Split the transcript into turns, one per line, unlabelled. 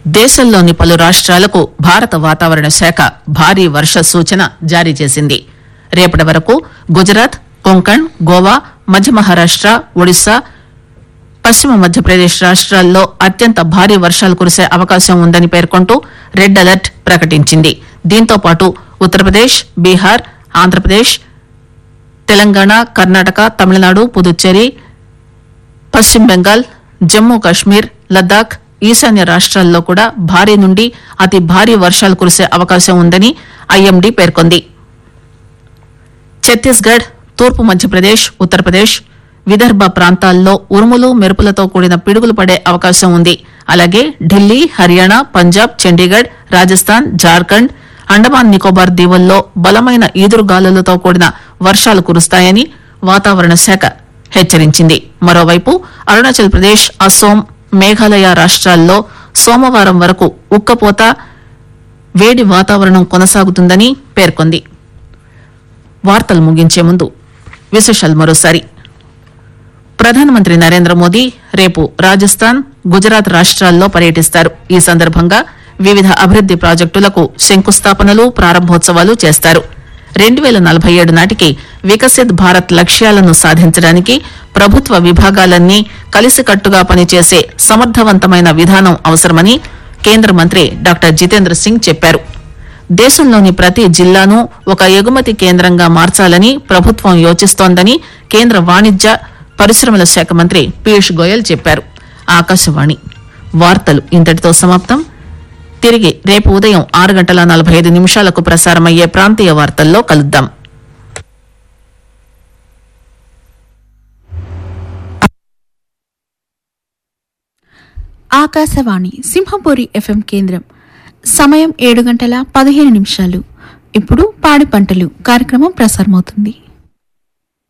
దేశంలోని పలు రాష్ట్రాలకు భారత వాతావరణ శాఖ భారీ వర్ష సూచన జారీ చేసింది రేపటి వరకు గుజరాత్ కొంకణ్ గోవా మధ్య మహారాష్ట ఒడిశా పశ్చిమ మధ్యప్రదేశ్ రాష్ట్రాల్లో అత్యంత భారీ వర్షాలు కురిసే అవకాశం ఉందని పేర్కొంటూ రెడ్ అలర్ట్ ప్రకటించింది దీంతో పాటు ఉత్తరప్రదేశ్ బీహార్ ఆంధ్రప్రదేశ్ తెలంగాణ కర్ణాటక తమిళనాడు పుదుచ్చేరి పశ్చిమ బెంగాల్ జమ్మూ కాశ్మీర్ లద్దాఖ్ ఈశాన్య రాష్ట్రాల్లో కూడా భారీ నుండి అతి భారీ వర్షాలు కురిసే అవకాశం ఉందని ఐఎండీ పేర్కొంది ఛత్తీస్గఢ్ తూర్పు మధ్యప్రదేశ్ ఉత్తరప్రదేశ్ విదర్భ ప్రాంతాల్లో ఉరుములు మెరుపులతో కూడిన పిడుగులు పడే అవకాశం ఉంది అలాగే ఢిల్లీ హర్యానా పంజాబ్ చండీగఢ్ రాజస్థాన్ జార్ఖండ్ అండమాన్ నికోబార్ దీవుల్లో బలమైన ఈదురుగాలులతో కూడిన వర్షాలు కురుస్తాయని వాతావరణ శాఖ హెచ్చరించింది మరోవైపు అరుణాచల్ ప్రదేశ్ అస్సోం మేఘాలయ రాష్ట్రాల్లో సోమవారం వరకు ఉక్కపోత వేడి వాతావరణం కొనసాగుతుందని పేర్కొంది వార్తలు ముగించే ముందు విశేషాలు మరోసారి ప్రధానమంత్రి నరేంద్ర మోదీ రేపు రాజస్థాన్ గుజరాత్ రాష్ట్రాల్లో పర్యటిస్తారు ఈ సందర్భంగా వివిధ అభివృద్ది ప్రాజెక్టులకు శంకుస్థాపనలు ప్రారంభోత్సవాలు చేస్తారు రెండు వేల నలభై ఏడు నాటికి వికసిత్ భారత్ లక్ష్యాలను సాధించడానికి ప్రభుత్వ విభాగాలన్నీ కలిసికట్టుగా పనిచేసే సమర్థవంతమైన విధానం అవసరమని కేంద్ర మంత్రి డాక్టర్ జితేంద్ర సింగ్ చెప్పారు దేశంలోని ప్రతి జిల్లాను ఒక ఎగుమతి కేంద్రంగా మార్చాలని ప్రభుత్వం యోచిస్తోందని కేంద్ర వాణిజ్య పరిశ్రమల శాఖ మంత్రి పీయూష్ గోయల్ చెప్పారు ఆకాశవాణి వార్తలు ఇంతటితో సమాప్తం తిరిగి రేపు ఉదయం ఆరు గంటల నలభై ఐదు నిమిషాలకు ప్రసారమయ్యే ప్రాంతీయ వార్తల్లో కలుద్దాం
ఆకాశవాణి సింహపూరి ఎఫ్ఎం కేంద్రం సమయం ఏడు గంటల పదిహేను నిమిషాలు ఇప్పుడు పాడి పంటలు కార్యక్రమం ప్రసారమవుతుంది